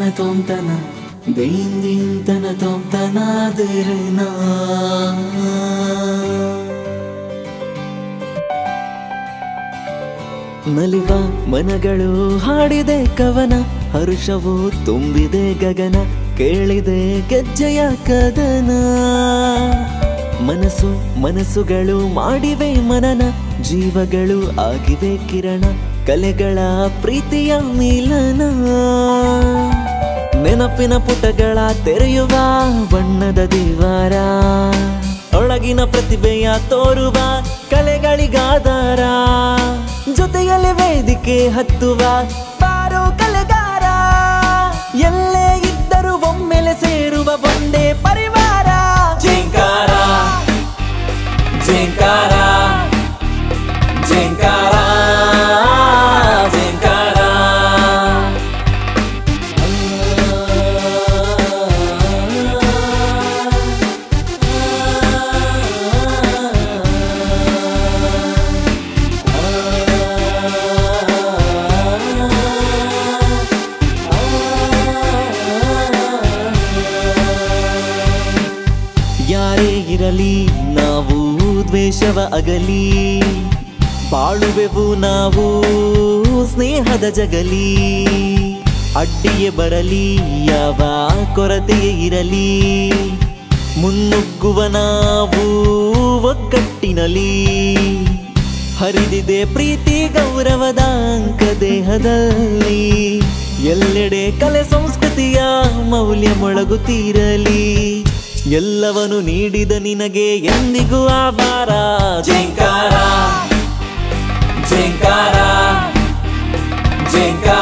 ತೊಂತನ ದೀನ್ ದೀನ್ ತನ ತೊಂತನ ದಿರನ ನಲಿವ ಮನಗಳು ಹಾಡಿದೆ ಕವನ ಹರುಷವು ತುಂಬಿದೆ ಗಗನ ಕೇಳಿದೆ ಗೆಜ್ಜೆಯ ಕದನ ಮನಸ್ಸು ಮನಸ್ಸುಗಳು ಮಾಡಿವೆ ಮನನ ಜೀವಗಳು ಆಗಿವೆ ಕಿರಣ ಕಲೆಗಳ ಪ್ರೀತಿಯ ಮಿಲನ ನೆನಪಿನ ಪುಟಗಳ ತೆರೆಯುವ ಬಣ್ಣದ ದಿವಾರ ಒಳಗಿನ ಪ್ರತಿಭೆಯ ತೋರುವ ಕಲೆಗಳಿಗಾಧಾರ ಜೊತೆಯಲ್ಲಿ ವೇದಿಕೆ ಹತ್ತುವ ಬಾರೋ ಕಲೆಗಾರ ಎಲ್ಲೇ ಇದ್ದರೂ ಒಮ್ಮೆಲೆ ಸೇರುವ ಒಂದೇ ಪರಿವಾರ ಜಿಂಕಾರ ಜಿಂಕಾರ ಜಿಂಕಾರ ಜಿಂಕಾರ ಯಾರೇ ಇರಲಿ ನಾವು ದ್ವೇಷವ ಅಗಲಿ ಬಾಳುವೆವು ನಾವು ಸ್ನೇಹದ ಜಗಲಿ ಅಡ್ಡಿಯೇ ಬರಲಿ ಯಾವ ಕೊರತೆಯೇ ಇರಲಿ ಮುನ್ನುಗ್ಗುವ ನಾವು ಒಗ್ಗಟ್ಟಿನಲಿ ಹರಿದಿದೆ ಪ್ರೀತಿ ಗೌರವದ ಅಂಕ ದೇಹದಲ್ಲಿ ಎಲ್ಲೆಡೆ ಕಲೆ ಸಂಸ್ಕೃತಿಯ ಮೌಲ್ಯ ಮೊಳಗುತ್ತಿರಲಿ ಎಲ್ಲವನು ನೀಡಿದ ನಿನಗೆ ಎಂದಿಗೂ ಆಭಾರ ಜಿಂಕಾರ ಜಿಂಕಾರ ಜಿಂಕಾರ